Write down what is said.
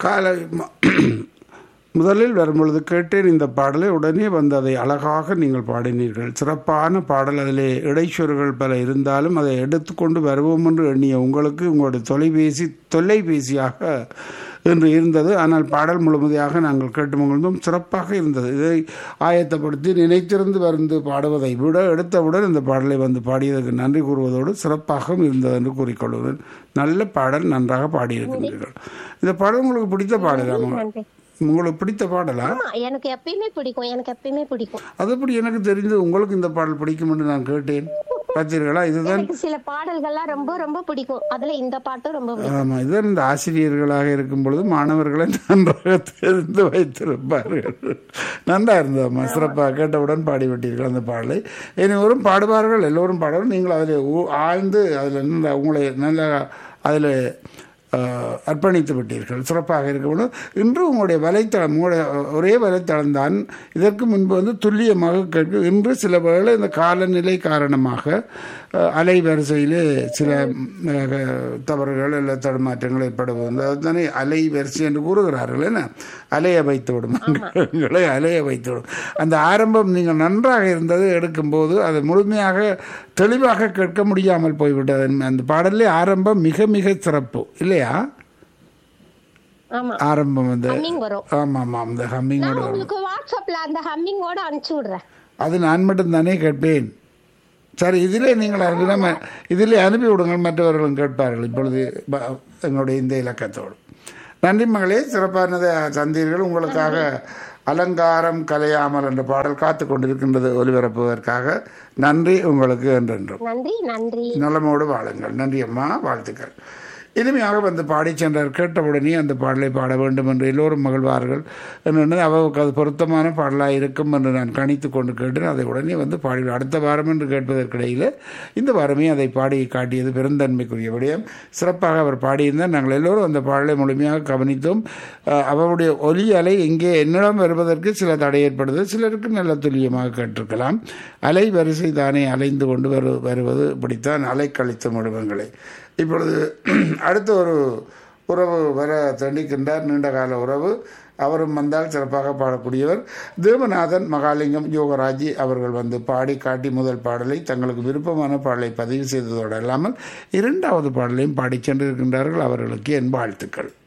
காலை ம- முதலில் வரும்பொழுது கேட்டேன் இந்த பாடலை உடனே வந்து அதை அழகாக நீங்கள் பாடினீர்கள் சிறப்பான பாடல் அதிலே இடைச்சொற்கள் பல இருந்தாலும் அதை எடுத்துக்கொண்டு வருவோம் என்று எண்ணிய உங்களுக்கு உங்களுடைய தொலைபேசி தொல்லைபேசியாக என்று இருந்தது ஆனால் பாடல் முழுமையாக நாங்கள் கேட்டு மகிழ்ந்தோம் சிறப்பாக இருந்தது இதை ஆயத்தப்படுத்தி நினைத்திருந்து வந்து பாடுவதை விட எடுத்தவுடன் இந்த பாடலை வந்து பாடியதற்கு நன்றி கூறுவதோடு சிறப்பாகவும் இருந்தது என்று கூறிக்கொள்கிறேன் நல்ல பாடல் நன்றாக பாடியிருக்கின்றீர்கள் இந்த பாடல் உங்களுக்கு பிடித்த பாடலாமா நன்றி உங்களுக்கு பிடித்த பாடலா ஆமா எனக்கு எப்பயுமே பிடிக்கும் எனக்கு எப்பயுமே பிடிக்கும் அதுபடி எனக்கு தெரிந்து உங்களுக்கு இந்த பாடல் பிடிக்கும் என்று நான் கேட்டேன் பார்த்தீர்களா இதுதான் எனக்கு சில பாடல்கள்லாம் ரொம்ப ரொம்ப பிடிக்கும் அதுல இந்த பாட்டும் ரொம்ப பிடிக்கும் ஆமாம் இதுதான் இந்த ஆசிரியர்களாக இருக்கும் பொழுது மாணவர்களை நன்றாக தெரிந்து வைத்திருப்பார்கள் நன்றா இருந்ததம்மா சிறப்பாக கேட்டவுடன் பாடிவிட்டீர்கள் அந்த பாடலை இனிவரும் பாடுவார்கள் எல்லோரும் பாடுவார்கள் நீங்கள் அதில் ஊ- ஆழ்ந்து அதில் நல்ல உங்களை நல்ல அதில் அஹ், அர்ப்பணித்து விட்டீர்கள் சிறப்பாக இருக்க வேண்டும் இன்று உங்களுடைய வலைத்தளம் உங்களுடைய ஒரே வலைத்தளம் தான் இதற்கு முன்பு வந்து துல்லியமாக கேட்கும் இன்று சில வேளை இந்த காலநிலை காரணமாக அஹ், அலைவரிசையிலே சில அஹ், தவறுகள் அல்ல தடுமாற்றங்கள் ஏற்படுவது அதுதானே அலை வரிசை என்று கூறுகிறார்கள் என்ன அலைய வைத்து விடும் எங்களை அலைய வைத்து விடும் அந்த ஆரம்பம் நீங்கள் நன்றாக இருந்தது எடுக்கும்போது அது முழுமையாக தெளிவாக கேட்க முடியாமல் போய்விட்டது அந்த பாடலே ஆரம்பம் மிக மிக சிறப்பு இல்லையா ஆமா ஆரம்பம் வந்து ஹம்மிங் வரும் ஆமாம் ஆமாம் அந்த ஹம்மிங்கோட நான் வரும் உங்களுக்கு வாட்ஸ்அப்ல அந்த ஹம்மிங்கோட அனுப்பிச்சு விடுறேன் அது நான் மட்டும்தானே கேட்பேன் சரி இதிலே நீங்கள் அனுப்பினா இதிலே அனுப்பி விடுங்கள் மற்றவர்களும் கேட்பார்கள் இப்பொழுது ப- எங்களுடைய இந்த இலக்கத்தோடு நன்றி மகளே சிறப்பானதை தந்தீர்கள் உங்களுக்காக அலங்காரம் கலையாமல் என்ற பாடல் காத்து கொண்டிருக்கின்றது ஒலிபரப்புவதற்காக நன்றி உங்களுக்கு என்றென்றும் நன்றி நன்றி நலமோடு வாழுங்கள் நன்றி அம்மா வாழ்த்துக்கள் இனிமையாக வந்து பாடி சென்றார் கேட்டவுடனே அந்த பாடலை பாட வேண்டும் என்று எல்லோரும் மகிழ்வார்கள் என்று அவருக்கு அது பொருத்தமான பாடலாக இருக்கும் என்று நான் கணித்து கொண்டு கேட்டேன் அதை உடனே வந்து பாடி அடுத்த வாரம் என்று கேட்பதற்கிடையில் இந்த வாரமே அதை பாடி காட்டியது பெருந்தன்மைக்குரிய விடயம் சிறப்பாக அவர் பாடியிருந்தார் நாங்கள் எல்லோரும் அந்த பாடலை முழுமையாக கவனித்தோம் அஹ், அவருடைய ஒலி அலை இங்கே என்னிடம் வருவதற்கு சில தடை ஏற்படுது சிலருக்கு நல்ல துல்லியமாக கேட்டிருக்கலாம் அலை வரிசை தானே அலைந்து கொண்டு வரு வருவது இப்படித்தான் அலை கழித்த முழுவங்களை இப்பொழுது அடுத்த ஒரு உறவு வர தண்டிக்கின்றார் நீண்டகால உறவு அவரும் வந்தால் சிறப்பாக பாடக்கூடியவர் தேவநாதன் மகாலிங்கம் யோகராஜி அவர்கள் வந்து பாடி காட்டி முதல் பாடலை தங்களுக்கு விருப்பமான பாடலை பதிவு செய்ததோடு அல்லாமல் இரண்டாவது பாடலையும் பாடிச் சென்றிருக்கின்றார்கள் அவர்களுக்கு என் வாழ்த்துக்கள்